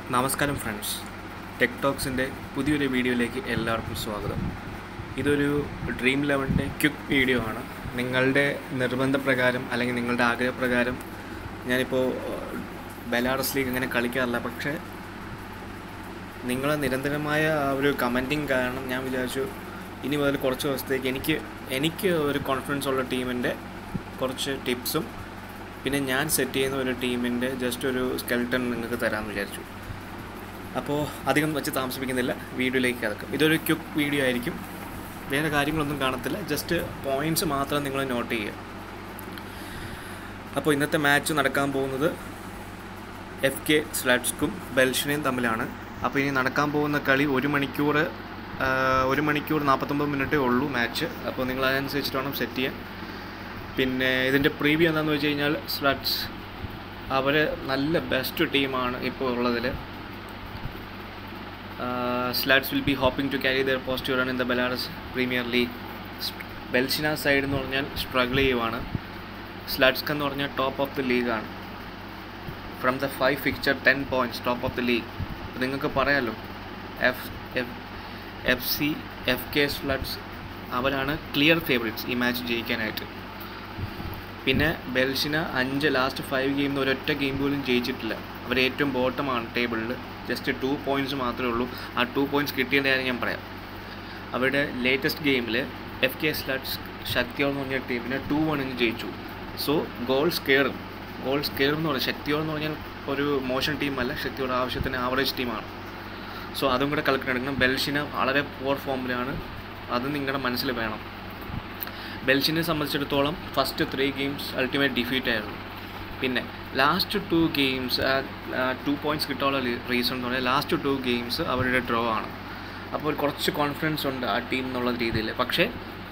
നമസ്കാരം friends tech ടോക്സിൻ്റെ പുതിയൊരു വീഡിയോയിലേക്ക് എല്ലാവർക്കും സ്വാഗതം ഇതൊരു ഡ്രീം ലെവൻ്റെ ക്വിക്ക് വീഡിയോ ആണ് നിങ്ങളുടെ നിർബന്ധപ്രകാരം അല്ലെങ്കിൽ നിങ്ങളുടെ ആഗ്രഹപ്രകാരം ഞാനിപ്പോൾ ബെലാറസ് ലീഗ് അങ്ങനെ കളിക്കാറില്ല പക്ഷേ നിങ്ങളെ നിരന്തരമായ ആ ഒരു കമൻറ്റിങ് കാരണം ഞാൻ വിചാരിച്ചു ഇനി മുതൽ കുറച്ച് ദിവസത്തേക്ക് എനിക്ക് എനിക്ക് ഒരു കോൺഫിഡൻസ് ഉള്ള ടീമിൻ്റെ കുറച്ച് ടിപ്സും പിന്നെ ഞാൻ സെറ്റ് ചെയ്യുന്ന ഒരു ടീമിൻ്റെ ജസ്റ്റ് ഒരു സ്കെൽട്ടൺ നിങ്ങൾക്ക് തരാമെന്ന് വിചാരിച്ചു അപ്പോൾ അധികം വെച്ച് താമസിപ്പിക്കുന്നില്ല വീഡിയോയിലേക്ക് കിടക്കും ഇതൊരു ക്വിക്ക് വീഡിയോ ആയിരിക്കും വേറെ കാര്യങ്ങളൊന്നും കാണത്തില്ല ജസ്റ്റ് പോയിൻറ്റ്സ് മാത്രം നിങ്ങൾ നോട്ട് ചെയ്യുക അപ്പോൾ ഇന്നത്തെ മാച്ച് നടക്കാൻ പോകുന്നത് എഫ് കെ സ്ലാറ്റ്സ്ക്കും ബെൽഷിനെയും തമ്മിലാണ് അപ്പോൾ ഇനി നടക്കാൻ പോകുന്ന കളി ഒരു മണിക്കൂർ ആ, ഒരു മണിക്കൂർ നാൽപ്പത്തൊമ്പത് മിനിറ്റേ ഉള്ളൂ മാച്ച് അപ്പോൾ നിങ്ങൾ അതനുസരിച്ചിട്ട് വേണം സെറ്റ് ചെയ്യാൻ പിന്നെ ഇതിൻ്റെ പ്രീവ്യൂ എന്താണെന്ന് വെച്ച് കഴിഞ്ഞാൽ സ്ലട്സ് അവർ നല്ല ബെസ്റ്റ് ടീമാണ് ഇപ്പോൾ ഉള്ളതിൽ Slutsk will be hoping to carry their positive run in the Belarus Premier League Belshina side എന്ന് പറഞ്ഞാൽ സ്ട്രഗിൾ ചെയ്യുവാണ് സ്ലാറ്റ്സ്ക്ക് എന്ന് പറഞ്ഞാൽ ടോപ്പ് ഓഫ് ദി ലീഗാണ് from the five fixture ten points top of the league നിങ്ങൾക്ക് പറയാമല്ലോ F F F C F K ഫ്ലഡ്സ് അവരാണ് ക്ലിയർ ഫേവറേറ്റ്സ് ഈ മാച്ച് ജയിക്കാനായിട്ട് പിന്നെ ബെൽഷിന് അഞ്ച് ലാസ്റ്റ് ഫൈവ് ഗെയിമിൽ ഒരൊറ്റ ഗെയിം പോലും ജയിച്ചിട്ടില്ല അവർ ഏറ്റവും ബോട്ടമാണ് ടേബിളിൽ ജസ്റ്റ് ടു പോയിൻറ്റ്സ് മാത്രമേ ഉള്ളൂ ആ ടു പോയിൻറ്റ്സ് കിട്ടിയതിൻ്റെ കാര്യം ഞാൻ പറയാം അവരുടെ ലേറ്റസ്റ്റ് ഗെയിമിൽ എഫ് കെ സ്ലഡ്സ് ശക്തിയോൾ എന്ന് പറഞ്ഞ ടീമിനെ ടു വണ്ണിന് ജയിച്ചു സോ ഗോൾസ് കയറും ഗോൾസ് കയറും എന്ന് പറഞ്ഞാൽ ശക്തിയോൾ എന്ന് പറഞ്ഞാൽ ഒരു മോശം ടീമല്ല ശക്തിയോട് ആവശ്യത്തിന് ആവറേജ് ടീമാണ് സോ അതും കൂടെ കളിക്കണം ബെൽഷിന വളരെ പോർ ഫോമിലാണ് അത് നിങ്ങളുടെ മനസ്സിൽ വേണം ബെൽഷിനെ സംബന്ധിച്ചിടത്തോളം first three games ultimate defeat ആയിരുന്നു പിന്നെ last two games two points കിട്ടാനുള്ള റീസൺ എന്ന് പറഞ്ഞാൽ ലാസ്റ്റ് ടു ഗെയിംസ് അവരുടെ ഡ്രോ ആണ് അപ്പോൾ കുറച്ച് കോൺഫിഡൻസ് ഉണ്ട് ആ ടീം എന്നുള്ള രീതിയിൽ പക്ഷേ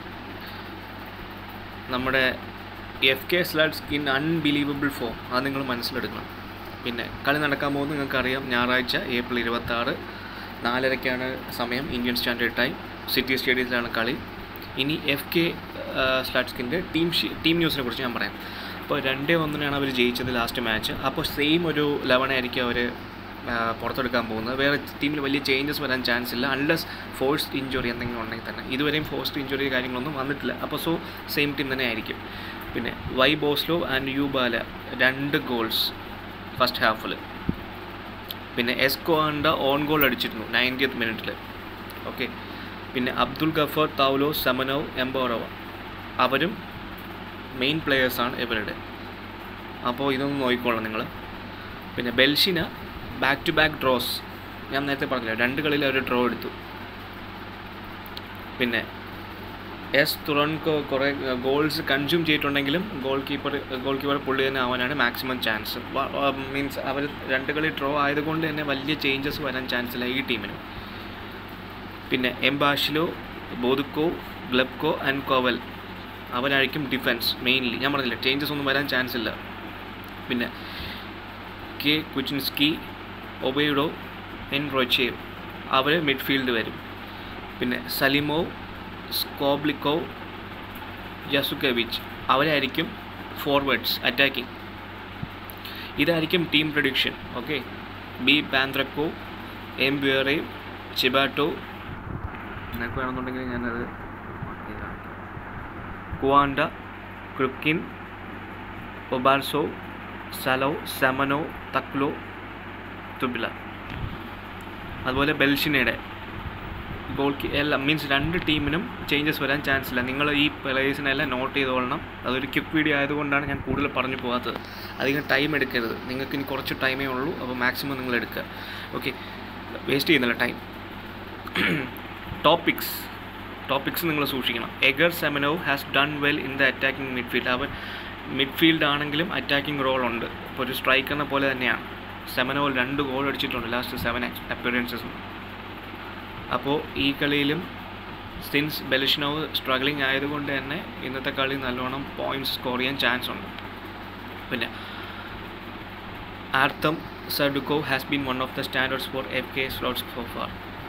നമ്മുടെ F K Slutsk in unbelievable form അത് നിങ്ങൾ മനസ്സിലെടുക്കണം പിന്നെ കളി നടക്കാൻ പോകുന്നത് നിങ്ങൾക്കറിയാം ഞായറാഴ്ച ഏപ്രിൽ ഇരുപത്താറ് നാലരയ്ക്കാണ് സമയം ഇന്ത്യൻ സ്റ്റാൻഡേർഡ് ടൈം സിറ്റി സ്റ്റേഡിയത്തിലാണ് കളി ഇനി എഫ് കെ സ്ലാറ്റ്സ്കിൻ്റെ ടീം ഷീ- ടീം ന്യൂസിനെ കുറിച്ച് ഞാൻ പറയാം അപ്പോൾ രണ്ടേ ഒന്നിനാണ് അവർ ജയിച്ചത് ലാസ്റ്റ് മാച്ച് അപ്പോൾ സെയിം ഒരു ലെവനായിരിക്കും അവർ പുറത്തെടുക്കാൻ പോകുന്നത് വേറെ ടീമിൽ വലിയ ചേഞ്ചസ് വരാൻ ചാൻസ് ഇല്ല അൺലെസ് ഫോഴ്സ്ഡ് ഇഞ്ചുറി എന്തെങ്കിലും ഉണ്ടെങ്കിൽ തന്നെ ഇതുവരെയും ഫോഴ്സ്ഡ് ഇഞ്ചുറി കാര്യങ്ങളൊന്നും വന്നിട്ടില്ല അപ്പോൾ സോ സെയിം ടീം തന്നെ ആയിരിക്കും പിന്നെ വൈ ബോസ്ലോ ആൻഡ് യു ബാല രണ്ട് ഗോൾസ് ഫസ്റ്റ് ഹാഫിൽ പിന്നെ എസ്കോ ആണ്ട ഓൺ ഗോൾ അടിച്ചിരുന്നു നയൻറ്റിയത്ത് മിനിറ്റിൽ ഓക്കെ പിന്നെ അബ്ദുൽ ഗഫർ തൗലോ സമനോ എംബോറവ അവരും മെയിൻ പ്ലെയേഴ്സാണ് ഇവരുടെ അപ്പോൾ ഇതൊന്ന് നോക്കിക്കോളാം നിങ്ങൾ പിന്നെ Belshina back to back draws ഞാൻ നേരത്തെ പറഞ്ഞില്ല രണ്ട് കളിയിൽ അവർ ഡ്രോ എടുത്തു പിന്നെ എസ് തുറൻകോ കുറേ ഗോൾസ് കൺസ്യൂം ചെയ്തിട്ടുണ്ടെങ്കിലും ഗോൾ കീപ്പർ ഗോൾ കീപ്പർ പുള്ളി തന്നെ ആവാനാണ് മാക്സിമം ചാൻസ് മീൻസ് അവർ രണ്ട് കളി ഡ്രോ ആയതുകൊണ്ട് തന്നെ വലിയ ചേഞ്ചസ് വരാൻ ചാൻസ് ഇല്ല ഈ ടീമിന് പിന്നെ എംബാഷിലോ ബോദുക്കോ ഗ്ലബ്കോ ആൻഡ് കോവൽ അവരായിരിക്കും ഡിഫൻസ് മെയിൻലി ഞാൻ പറഞ്ഞില്ല ചേഞ്ചസ് ഒന്നും വരാൻ ചാൻസ് ഇല്ല പിന്നെ കെ കുച്ചിൻസ്കി ഒബൈഡോ എൻ റൊച്ചേവ് അവർ മിഡ്ഫീൽഡ് വരും പിന്നെ സലിമോ സ്കോബ്ലിക്കോ യസുക്കവിച്ച് അവരായിരിക്കും ഫോർവേഡ്സ് അറ്റാക്കിംഗ് ഇതായിരിക്കും ടീം പ്രഡിക്ഷൻ ഓക്കെ ബി പാന്ത്രക്കോ എം ബിയറെ ചിബാട്ടോ നിനക്ക് വേണമെന്നുണ്ടെങ്കിൽ ഞാനത് കുവാണ്ട ക്രുക്കിൻ ഒബാർസോ സലോ സെമനോ തക്ലോ തുബില അതുപോലെ ബെൽഷിനയുടെ ഗോൾ എല്ലാം മീൻസ് രണ്ട് ടീമിനും ചേഞ്ചസ് വരാൻ ചാൻസ് ഇല്ല നിങ്ങൾ ഈ പ്ലേയേഴ്സിനെല്ലാം നോട്ട് ചെയ്തോളണം അതൊരു ക്വിക്ക് വീഡിയോ ആയതുകൊണ്ടാണ് ഞാൻ കൂടുതൽ പറഞ്ഞു പോകാത്തത് അധികം ടൈം എടുക്കരുത് നിങ്ങൾക്ക് ഇനി കുറച്ച് ടൈമേ ഉള്ളൂ അപ്പോൾ മാക്സിമം നിങ്ങൾ എടുക്കുക ഓക്കെ വേസ്റ്റ് ചെയ്യുന്നില്ല ടൈം ടോപ്പിക്സ് ടോപ്പിക്സ് നിങ്ങൾ സൂക്ഷിക്കണം Egor Semenov has done well in the attacking midfield അവൻ മിഡ്ഫീൽഡ് ആണെങ്കിലും അറ്റാക്കിംഗ് റോൾ ഉണ്ട് ഇപ്പോൾ ഒരു സ്ട്രൈക്കറിനെ പോലെ തന്നെയാണ് സെമനോ രണ്ട് ഗോൾ അടിച്ചിട്ടുണ്ട് ലാസ്റ്റ് സെവൻ അപ്പിയറൻസസ് അപ്പോൾ ഈ കളിയിലും സിൻസ് ബെലിഷ്നോവ് സ്ട്രഗ്ലിംഗ് ആയതുകൊണ്ട് തന്നെ ഇന്നത്തെ കളി നല്ലോണം പോയിൻറ്റ്സ് സ്കോർ ചെയ്യാൻ ചാൻസ് ഉണ്ട് പിന്നെ ആർത്തം സഡുക്കോ has been one of the standards for F K Slutsk for far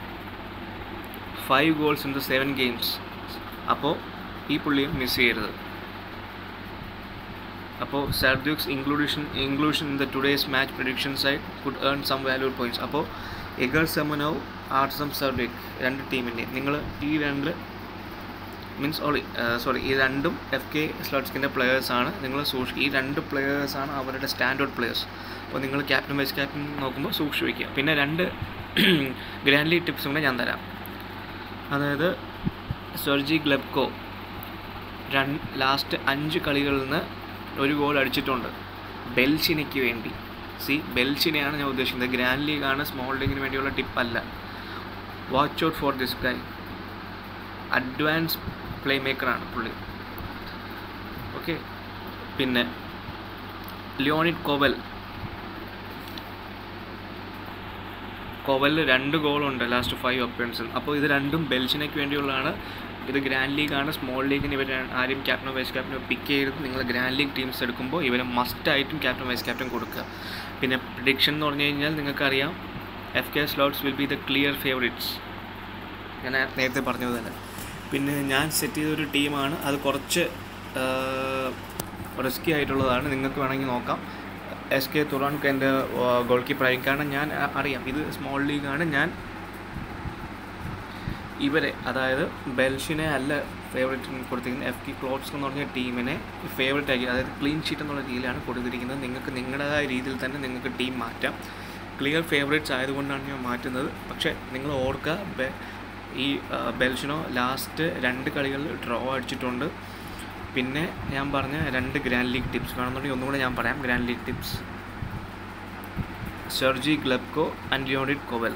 five goals in the seven games അപ്പോൾ ഈ പുള്ളിയും മിസ് ചെയ്യരുത് അപ്പോൾ സാർദ്യൂക്സ് inclusion inclusion in the today's match prediction side could earn some value points അപ്പോൾ Egor സെമനോവ് ആർട്സം സർഡിക് രണ്ട് ടീമിൻ്റെ നിങ്ങൾ ഈ രണ്ട് മീൻസ് ഓളി സോറി ഈ രണ്ടും എഫ് കെ സ്ലോട്ട്സ്കിൻ്റെ പ്ലെയേഴ്സാണ് നിങ്ങൾ സൂക്ഷി ഈ രണ്ട് പ്ലെയേഴ്സാണ് അവരുടെ സ്റ്റാൻഡേർഡ് പ്ലെയേഴ്സ് അപ്പോൾ നിങ്ങൾ ക്യാപ്റ്റൻ വൈസ് ക്യാപ്റ്റൻ നോക്കുമ്പോൾ സൂക്ഷിച്ച് വയ്ക്കുക പിന്നെ രണ്ട് ഗ്രാൻഡ് ലീഗ് ടിപ്സും കൂടെ ഞാൻ തരാം അതായത് സെർജി ഗ്ലെബ്കോ രൺ ലാസ്റ്റ് അഞ്ച് കളികളിൽ നിന്ന് ഒരു ഗോൾ അടിച്ചിട്ടുണ്ട് ബെൽഷിനയ്ക്ക് വേണ്ടി സി ബെൽഷിനെയാണ് ഞാൻ ഉദ്ദേശിക്കുന്നത് ഗ്രാൻഡ് ലീഗാണ് സ്മോൾ ലീഗിന് വേണ്ടിയുള്ള ടിപ്പല്ല watch out for this guy advance play മേക്കറാണ് പുള്ളി ഓക്കെ പിന്നെ ലിയോണിഡ് കോവൽ കോവലിൽ രണ്ട് ഗോളുണ്ട് ലാസ്റ്റ് ഫൈവ് അപ്പിയൻസിൽ അപ്പോൾ ഇത് രണ്ടും ബെൽഷിനയ്ക്ക് വേണ്ടിയുള്ളതാണ് ഇത് ഗ്രാൻഡ് ലീഗാണ് സ്മോൾ ലീഗിന് ഇവർ ആരും ക്യാപ്റ്റനോ വൈസ് ക്യാപ്റ്റനോ പിക്ക് ചെയ്ത് നിങ്ങൾ ഗ്രാൻഡ് ലീഗ് ടീംസ് എടുക്കുമ്പോൾ ഇവരെ മസ്റ്റായിട്ടും ക്യാപ്റ്റൻ വൈസ് ക്യാപ്റ്റൻ കൊടുക്കുക പിന്നെ പ്രിഡിക്ഷൻ എന്ന് പറഞ്ഞു കഴിഞ്ഞാൽ നിങ്ങൾക്കറിയാം F K Slutsk will be the clear favourites ഞാൻ നേരത്തെ പറഞ്ഞത് തന്നെ പിന്നെ ഞാൻ സെറ്റ് ചെയ്തൊരു ടീമാണ് അത് കുറച്ച് റിസ്കി ആയിട്ടുള്ളതാണ് നിങ്ങൾക്ക് വേണമെങ്കിൽ നോക്കാം എസ് കെ തുറാൻക്ക് എൻ്റെ ഗോൾ കീപ്പറായിരിക്കും കാരണം ഞാൻ അറിയാം ഇത് സ്മോൾ ലീഗാണ് ഞാൻ ഇവരെ അതായത് ബെൽഷിനെ അല്ല ഫേവറേറ്റ് കൊടുത്തിരിക്കുന്നത് എഫ് കെ ക്ലോട്ട്സ് എന്ന് പറഞ്ഞ ടീമിനെ ഫേവറേറ്റ് ആക്കി അതായത് ക്ലീൻ ഷീറ്റ് എന്നുള്ള രീതിയിലാണ് കൊടുത്തിരിക്കുന്നത് നിങ്ങൾക്ക് നിങ്ങളുടേതായ രീതിയിൽ തന്നെ നിങ്ങൾക്ക് ടീം മാറ്റാം ക്ലിയർ ഫേവറേറ്റ്സ് ആയതുകൊണ്ടാണ് ഞാൻ മാറ്റുന്നത് പക്ഷേ നിങ്ങൾ ഓർക്കുക ഈ ബെൽഷിനോ ലാസ്റ്റ് രണ്ട് കളികളിൽ ഡ്രോ അടിച്ചിട്ടുണ്ട് പിന്നെ ഞാൻ പറഞ്ഞ രണ്ട് ഗ്രാൻഡ് ലീഗ് ടിപ്സ് വേണമെന്നുണ്ടെങ്കിൽ ഒന്നുകൂടെ ഞാൻ പറയാം grand league tips Sergei Glebko and Leonid Koval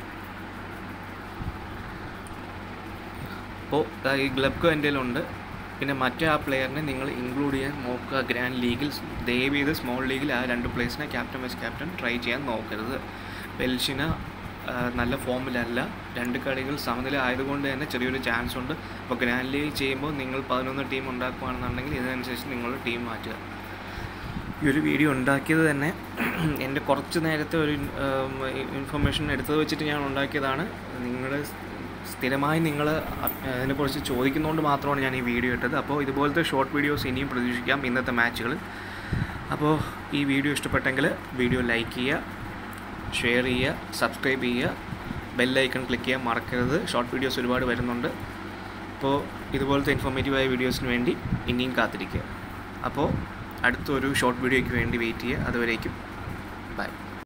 അപ്പോൾ ഈ ഗ്ലബ്കോ എൻ്റെ ഉണ്ട് പിന്നെ മറ്റേ ആ പ്ലെയറിനെ നിങ്ങൾ ഇൻക്ലൂഡ് ചെയ്യാൻ നോക്കുക ഗ്രാൻഡ് ലീഗിൽ ദയവ് ചെയ്ത് സ്മോൾ ലീഗിൽ ആ രണ്ട് പ്ലേയേഴ്സിനെ ക്യാപ്റ്റൻ വൈസ് ക്യാപ്റ്റൻ ട്രൈ ചെയ്യാൻ നോക്കരുത് ബെൽഷിന നല്ല ഫോമിലല്ല രണ്ട് കളികൾ സമനില ആയതുകൊണ്ട് തന്നെ ചെറിയൊരു ചാൻസ് ഉണ്ട് അപ്പോൾ ഗ്രാൻഡ് ലീഗ് ചെയ്യുമ്പോൾ നിങ്ങൾ പതിനൊന്ന് ടീം ഉണ്ടാക്കുകയാണെന്നുണ്ടെങ്കിൽ ഇതിനനുസരിച്ച് നിങ്ങൾ ടീം മാറ്റുക ഈ ഒരു വീഡിയോ ഉണ്ടാക്കിയത് തന്നെ എൻ്റെ കുറച്ച് നേരത്തെ ഒരു ഇൻഫർമേഷൻ എടുത്തത് വെച്ചിട്ട് ഞാൻ ഉണ്ടാക്കിയതാണ് നിങ്ങൾ സ്ഥിരമായി നിങ്ങൾ അതിനെക്കുറിച്ച് ചോദിക്കുന്നതുകൊണ്ട് മാത്രമാണ് ഞാൻ ഈ വീഡിയോ ഇട്ടത് അപ്പോൾ ഇതുപോലത്തെ ഷോർട്ട് വീഡിയോസ് ഇനിയും പ്രതീക്ഷിക്കാം ഇന്നത്തെ മാച്ചുകളിൽ അപ്പോൾ ഈ വീഡിയോ ഇഷ്ടപ്പെട്ടെങ്കിൽ വീഡിയോ ലൈക്ക് ചെയ്യുക ഷെയർ ചെയ്യുക സബ്സ്ക്രൈബ് ചെയ്യുക ബെല്ലൈക്കൺ ക്ലിക്ക് ചെയ്യാൻ മറക്കരുത് ഷോർട്ട് വീഡിയോസ് ഒരുപാട് വരുന്നുണ്ട് അപ്പോൾ ഇതുപോലത്തെ ഇൻഫോർമേറ്റീവായ വീഡിയോസിന് വേണ്ടി ഇനിയും കാത്തിരിക്കുക അപ്പോൾ അടുത്തൊരു ഷോർട്ട് വീഡിയോയ്ക്ക് വേണ്ടി വെയിറ്റ് ചെയ്യുക അതുവരേക്കും